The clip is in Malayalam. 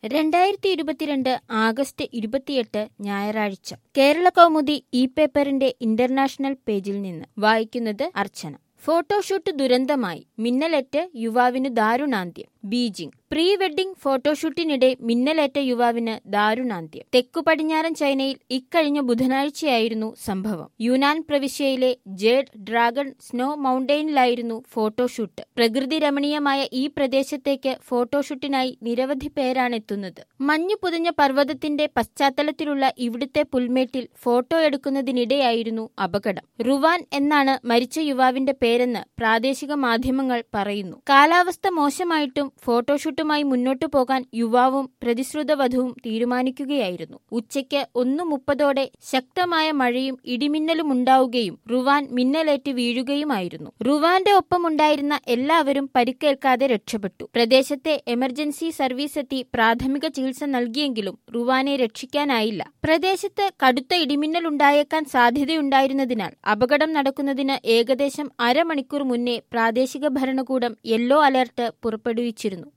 രണ്ടായിരത്തി ഇരുപത്തിരണ്ട് ആഗസ്റ്റ് ഇരുപത്തിയെട്ട് ഞായറാഴ്ച കേരള കൗമുദി ഇ പേപ്പറിന്റെ ഇന്റർനാഷണൽ പേജിൽ നിന്ന് വായിക്കുന്നത് അർച്ചന ഫോട്ടോഷൂട്ട് ദുരന്തമായി മിന്നലേറ്റ് യുവാവിന് ദാരുണാന്ത്യം ബീജിംഗ് പ്രീ വെഡ്ഡിംഗ് ഫോട്ടോഷൂട്ടിനിടെ മിന്നലേറ്റ യുവാവിന് ദാരുണാന്ത്യം തെക്കു പടിഞ്ഞാറൻ ചൈനയിൽ ഇക്കഴിഞ്ഞ ബുധനാഴ്ചയായിരുന്നു സംഭവം യുനാൻ പ്രവിശ്യയിലെ ജേഡ് ഡ്രാഗൺ സ്നോ മൌണ്ടെയിനിലായിരുന്നു ഫോട്ടോഷൂട്ട് പ്രകൃതി രമണീയമായ ഈ പ്രദേശത്തേക്ക് ഫോട്ടോഷൂട്ടിനായി നിരവധി പേരാണ് എത്തുന്നത് മഞ്ഞു പുതഞ്ഞ പർവ്വതത്തിന്റെ പശ്ചാത്തലത്തിലുള്ള ഇവിടുത്തെ പുൽമേട്ടിൽ ഫോട്ടോ എടുക്കുന്നതിനിടെയായിരുന്നു അപകടം റുവാൻ എന്നാണ് മരിച്ച യുവാവിന്റെ പേരെന്ന് പ്രാദേശിക മാധ്യമങ്ങൾ പറയുന്നു കാലാവസ്ഥ മോശമായിട്ടും ഫോട്ടോഷൂട്ടുമായി മുന്നോട്ടു പോകാൻ യുവാവും പ്രതിശ്രുത വധുവും തീരുമാനിക്കുകയായിരുന്നു ഉച്ചയ്ക്ക് ഒന്നു മുപ്പതോടെ ശക്തമായ മഴയും ഇടിമിന്നലും ഉണ്ടാവുകയും റുവാൻ മിന്നലേറ്റ് വീഴുകയുമായിരുന്നു റുവാന്റെ ഒപ്പമുണ്ടായിരുന്ന എല്ലാവരും പരിക്കേൽക്കാതെ രക്ഷപ്പെട്ടു പ്രദേശത്തെ എമർജൻസി സർവീസ് എത്തി പ്രാഥമിക ചികിത്സ നൽകിയെങ്കിലും റുവാനെ രക്ഷിക്കാനായില്ല പ്രദേശത്ത് കടുത്ത ഇടിമിന്നലുണ്ടായേക്കാൻ സാധ്യതയുണ്ടായിരുന്നതിനാൽ അപകടം നടക്കുന്നതിന് ഏകദേശം അരമണിക്കൂർ മുന്നേ പ്രാദേശിക ഭരണകൂടം യെല്ലോ അലർട്ട് പുറപ്പെടുവിച്ചിരുന്നു